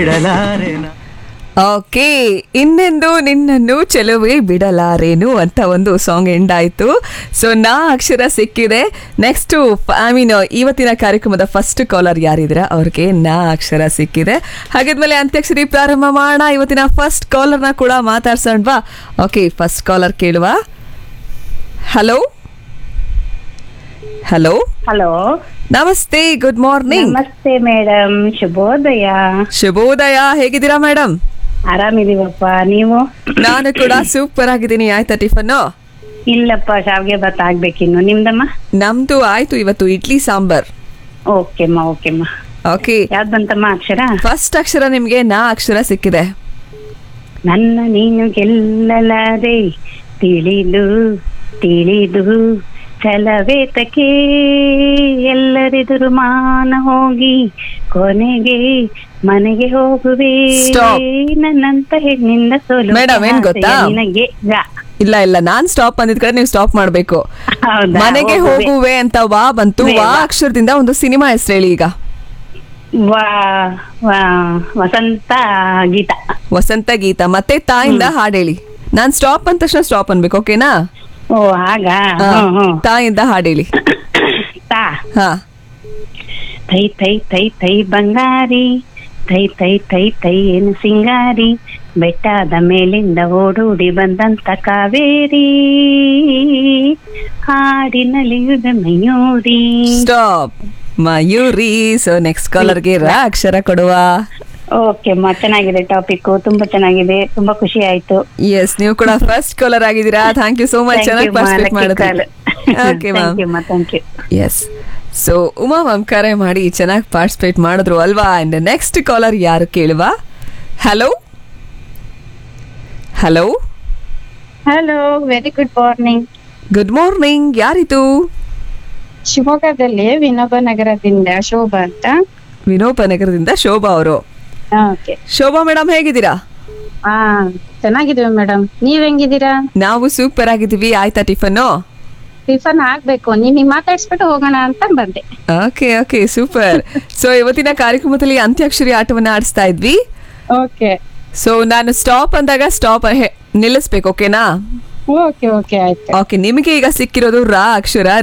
ಬಿಡಲಾರೆನ okay ಇನ್ನೆಂದು ನಿನ್ನನ್ನು ಚೆಲುವೆ ಬಿಡಲಾರೇನು ಅಂತ ಒಂದು ಸಾಂಗ್ ಎಂಡ್ ಆಯ್ತು ಸೊ ನಾ ಅಕ್ಷರ ಸಿಕ್ಕಿದೆ ನೆಕ್ಸ್ಟ್ ಐ ಮೀನ್ ಇವತ್ತಿನ ಕಾರ್ಯಕ್ರಮದ ಫಸ್ಟ್ ಕಾಲರ್ ಯಾರಿದ್ರ ಅವ್ರಿಗೆ ನಾ ಅಕ್ಷರ ಸಿಕ್ಕಿದೆ ಹಾಗಿದ್ಮೇಲೆ ಅಂತ್ಯಾಕ್ಷರಿ ಪ್ರಾರಂಭ ಮಾಡೋಣ ಇವತ್ತಿನ ಫಸ್ಟ್ ಕಾಲರ್ನ ಕೂಡ ಮಾತಾಡ್ಸೋಣವಾ ಓಕೆ ಫಸ್ಟ್ ಕಾಲರ್ ಕೇಳುವ ಹಲೋ ಹಲೋ ಹಲೋ ನಮಸ್ತೆ ಗುಡ್ ಮಾರ್ನಿಂಗ್ ನಮಸ್ತೆ ಮೇಡಮ್ ಶುಭೋದಯ ಶುಭೋದಯ ಹೇಗಿದ್ದೀರಾ ಮೇಡಮ್ ಆರಾಮಿದೀವಪ್ಪ ನೀವು ನಾನು ಕೂಡ ಸೂಪರ್ ಆಗಿದ್ದೀನಿ ಆಯ್ತಾ ಟಿಫನ್ನು ಇಲ್ಲಪ್ಪ ಶಾವ್ಗೆ ಭತ್ತ ಆಗ್ಬೇಕಿನ್ನು ನಿಮ್ದಮ್ಮ ನಮ್ದು ಆಯ್ತು ಇವತ್ತು ಇಡ್ಲಿ ಸಾಂಬಾರ್ ಓಕೆಮ್ಮ ಓಕೆಮ್ಮ ಓಕೆ ಯಾವ್ದು ಬಂತಮ್ಮ ಅಕ್ಷರ ಫಸ್ಟ್ ಅಕ್ಷರ ನಿಮ್ಗೆ ನಾ ಅಕ್ಷರ ಸಿಕ್ಕಿದೆ ನನ್ನ ನೀನು ಗೆಲ್ಲಲಾದೆ ತಿಳಿದು ತಿಳಿದು ಛಲವೇತಕ್ಕೆ ಎಲ್ಲರೆದುರು ಮಾನ ಹೋಗಿ ಕೊನೆಗೆ ಮನೆಗೆ ಹೋಗುವೆ Stop. ನನ್ನಂತ ಹೆಣ್ಣಿಂದ ಸೋಲು Madam, ಏನ್ ಗೊತ್ತಾ? ನಿನಗೆ ಗ. ಇಲ್ಲ ಇಲ್ಲ ನಾನ್ ಸ್ಟಾಪ್ ಅಂದಿದ್ ಕಡೆ ನೀವು ಸ್ಟಾಪ್ ಮಾಡ್ಬೇಕು ಹೌದಾ? ಮನೆಗೆ ಹೋಗುವೆ. ಹೋಗುವೆ ಅಂತ ವಾ ಬಂತು ವೇ, ವಾ ವಾ. ಅಕ್ಷರದಿಂದ ಒಂದು ಸಿನಿಮಾ ಹೆಸರು ಹೇಳಿ ಈಗ ವಾ ವಾ- ವಸಂತ ಗೀತ ವಸಂತ ಗೀತ ಮತ್ತೆ ತಾಯಿಂದ ಹಾಡ್ ಹೇಳಿ ನಾನ್ ಸ್ಟಾಪ್ ಅಂದ ತಕ್ಷಣ ಸ್ಟಾಪ್ ಅನ್ಬೇಕು ಓಕೆನಾ ಓ ಹಾಗ ಹಾ, ಹ್ಮ್ ಹ್ಮ್ ತಾಯಿಂದ ಹಾಡ್ ಹೇಳಿ ತಾ ಹಾ ಥೈ ಥೈ ಥೈ ಥೈ ಬಂಗಾರಿ ಥೈ ಥೈ ಥೈ ಥೈ ಏನು ಸಿಂಗಾರಿ ಬೆಟ್ಟದ ಮೇಲಿಂದ ಓಡೋಡಿ ಬಂದಂತ ಕಾವೇರಿ ಹಾಡಿನಲಿಯುದ Mayuri stop Mayuri so next ಕಾಲರ್ಗೆ ರಾ ಅಕ್ಷರ ಕೊಡುವ ಓಕೆ ಅಮ್ಮ ಚೆನ್ನಾಗಿದೆ ಟಾಪಿಕ್ ತುಂಬಾ ಚೆನ್ನಾಗಿದೆ ತುಂಬಾ ಖುಷಿ ಆಯ್ತು ಎಸ್ ನೀವು ಕೂಡ ಫಸ್ಟ್ ಕಾಲರ್ ಆಗಿದ್ದೀರಾ ಥ್ಯಾಂಕ್ ಯು ಸೋ ಮಚ್ ಚೆನ್ನಾಗಿ ಪಾರ್ಟಿಸಿಪೇಟ್ ಮಾಡಿದ್ರಿ okay ma'am thank you yes so Uma ma'am ಕರೆ ಮಾಡಿ ಚೆನ್ನಾಗಿ ಪಾರ್ಟಿಸಿಪೇಟ್ ಮಾಡಿದ್ರು ಅಲ್ವಾ ಅಂಡ್ ನೆಕ್ಸ್ಟ್ ಕಾಲರ್ ಯಾರು ಕೇಳುವ hello hello hello very good morning good morning ಯಾರಿದು ಶಿವಮೊಗ್ಗದಲ್ಲಿ ವಿನೋಬ ನಗರದಿಂದ ಶೋಭಾ ಅಂತ ವಿನೋಪ ನಗರದಿಂದ ಶೋಭಾ ಅವರು ಓಕೆ ಶೋಭಾ ಮೇಡಮ್ ಹೇಗಿದ್ದೀರಾ ಹಾ ಚೆನ್ನಾಗಿದೀವಿ ಮೇಡಮ್ ನೀವ್ ಹೆಂಗಿದ್ದೀರಾ ನಾವು ಸೂಪರ್ ಆಗಿದ್ದೀವಿ ಆಯ್ತಾ ಟಿಫನ್ನು ಟಿಫನ್ ಆಗ್ಬೇಕು ನಿಮಗೆ ಮಾತಾಡ್ಸ್ಬಿಟ್ಟು ಹೋಗೋಣ ಅಂತ ಬಂದೆ ಓಕೆ ಓಕೆ ಸೂಪರ್ ಸೊ ಇವತ್ತಿನ ಕಾರ್ಯಕ್ರಮದಲ್ಲಿ ಅಂತ್ಯಾಕ್ಷರಿ ಆಟವನ್ನ ಆಡಿಸ್ತಾ ಇದ್ವಿ ಓಕೆ ಸೊ ನಾನು ಸ್ಟಾಪ್ ಅಂದಾಗ ಸ್ಟಾಪ್ ನಿಲ್ಲಿಸ್ಬೇಕು ಓಕೆನಾ ಓಕೆ ಓಕೆ ಆಯ್ತು ಓಕೆ ನಿಮಗೆ ಈಗ ಸಿಕ್ಕಿರೋದು ರಾ ಅಕ್ಷರ